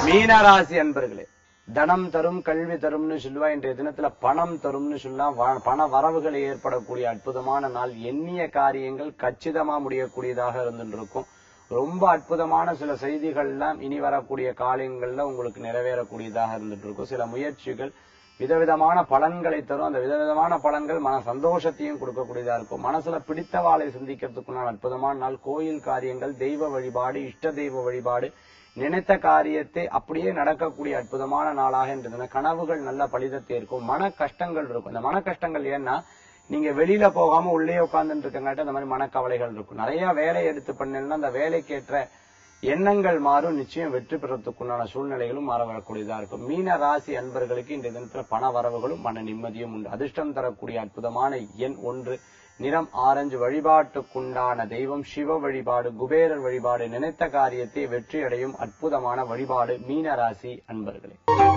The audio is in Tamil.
மீனராசி அன்பர்களே தனம் தரும் கல்வி தரும்னு சொல்லுவா இன்றைய தினத்துல பணம் தரும்னு சொல்லலாம் வ- பண வரவுகள் ஏற்படக்கூடிய அற்புதமான நாள் எண்ணிய காரியங்கள் கச்சிதமா முடியக்கூடியதாக இருந்துட்டு இருக்கும் ரொம்ப அற்புதமான சில செய்திகள்லாம் இனி வரக்கூடிய காலங்கள்ல உங்களுக்கு நிறைவேறக்கூடியதாக இருந்துட்டு இருக்கும் சில முயற்சிகள் விதவிதமான பலன்களை தரும் அந்த விதவிதமான பலன்கள் மன சந்தோஷத்தையும் கொடுக்கக்கூடியதா இருக்கும் மனசுல பிடித்தவாளை சிந்திக்கிறதுக்குண்டான அற்புதமான நாள் கோயில் காரியங்கள் தெய்வ வழிபாடு இஷ்ட தெய்வ வழிபாடு நினைத்த காரியத்தை அப்படியே நடக்கக்கூடிய அற்புதமான நாளாக இருந்ததுன்னா கனவுகள் நல்ல பலிதத்தை இருக்கும் மன கஷ்டங்கள் இருக்கும் இந்த மன கஷ்டங்கள் ஏன்னா நீங்க வெளியில போகாம உள்ளே உட்கார்ந்துட்டு இருக்கங்காட்டி அந்த மாதிரி மனக்கவலைகள் இருக்கும் நிறைய வேலை எடுத்து பண்ணீங்கன்னா அந்த வேலைக்கேற்ற எண்ணங்கள் மாறும் நிச்சயம் வெற்றி பெறத்துக்குண்டான சூழ்நிலைகளும் மாற வரக்கூடியதா இருக்கும் மீன ராசி அன்பர்களுக்கு இந்த தினத்துல பண வரவுகளும் மன நிம்மதியும் உண்டு அதிர்ஷ்டம் தரக்கூடிய அற்புதமான எண் ஒன்று நிறம் ஆரஞ்சு வழிபாட்டுக்குண்டான தெய்வம் சிவ வழிபாடு குபேரர் வழிபாடு நினைத்த காரியத்தை வெற்றியடையும் அற்புதமான வழிபாடு மீன ராசி அன்பர்களே